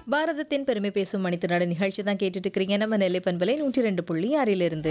பாரதத்தின் பெருமை பேசும் மனிதனோட நிகழ்ச்சி தான் கேட்டுட்டு இருக்கிறீங்க நம்ம நெல்லை பண்பலை நூற்றி ரெண்டு புள்ளி ஆறிலிருந்து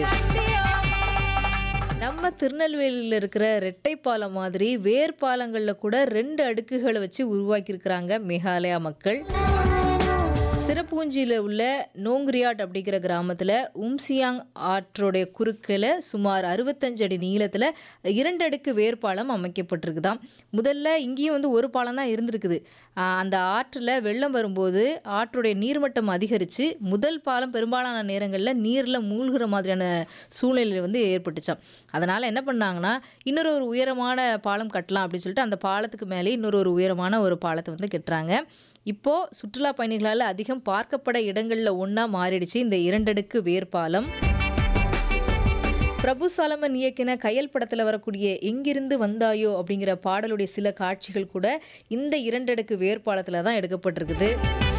நம்ம திருநெல்வேலியில் இருக்கிற ரெட்டை பாலம் மாதிரி வேர் பாலங்களில் கூட ரெண்டு அடுக்குகளை வச்சு உருவாக்கியிருக்கிறாங்க மேகாலயா மக்கள் சிறப்பூஞ்சியில் உள்ள நோங்கிரியாட் அப்படிங்கிற கிராமத்தில் உம்சியாங் ஆற்றோடைய குறுக்கில் சுமார் அறுபத்தஞ்சு அடி நீளத்தில் இரண்டு அடுக்கு வேர்பாலம் அமைக்கப்பட்டிருக்குதாம் முதல்ல இங்கேயும் வந்து ஒரு பாலம் தான் இருந்திருக்குது ஆஹ் அந்த ஆற்றில் வெள்ளம் வரும்போது ஆற்றுடைய நீர்மட்டம் அதிகரித்து முதல் பாலம் பெரும்பாலான நேரங்களில் நீரில் மூழ்கிற மாதிரியான சூழ்நிலை வந்து ஏற்பட்டுச்சாம் அதனால் என்ன பண்ணாங்கன்னா இன்னொரு ஒரு உயரமான பாலம் கட்டலாம் அப்படின்னு சொல்லிட்டு அந்த பாலத்துக்கு மேலே இன்னொரு ஒரு உயரமான ஒரு பாலத்தை வந்து கட்டுறாங்க இப்போ சுற்றுலா பயணிகளால் அதிகம் பார்க்கப்பட இடங்கள்ல ஒன்றா மாறிடுச்சு இந்த இரண்டடுக்கு வேர்பாலம் பிரபு சாலமன் இயக்கின கயல் படத்தில் வரக்கூடிய எங்கிருந்து வந்தாயோ அப்படிங்கிற பாடலுடைய சில காட்சிகள் கூட இந்த இரண்டடுக்கு வேர்பாலத்தில் தான் எடுக்கப்பட்டிருக்குது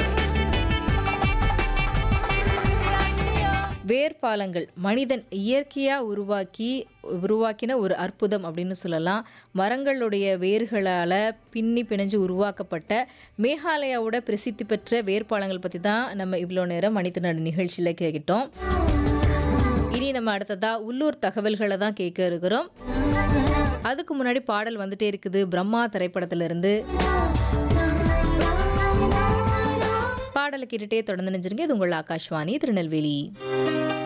வேர்பாலங்கள் மனிதன் இயற்கையாக உருவாக்கி உருவாக்கின ஒரு அற்புதம் அப்படின்னு சொல்லலாம் மரங்களுடைய வேர்களால் பின்னி பிணைஞ்சு உருவாக்கப்பட்ட மேகாலயாவோட பிரசித்தி பெற்ற வேர்பாலங்கள் பற்றி தான் நம்ம இவ்வளோ நேரம் மனிதனோட நிகழ்ச்சியில் கேட்டோம் இனி நம்ம அடுத்ததா உள்ளூர் தகவல்களை தான் கேட்க இருக்கிறோம் அதுக்கு முன்னாடி பாடல் வந்துட்டே இருக்குது பிரம்மா திரைப்படத்திலிருந்து பாடலை கேட்டுட்டே தொடர்ந்து நினைச்சிருங்க இது உங்கள் ஆகாஷ்வாணி திருநெல்வேலி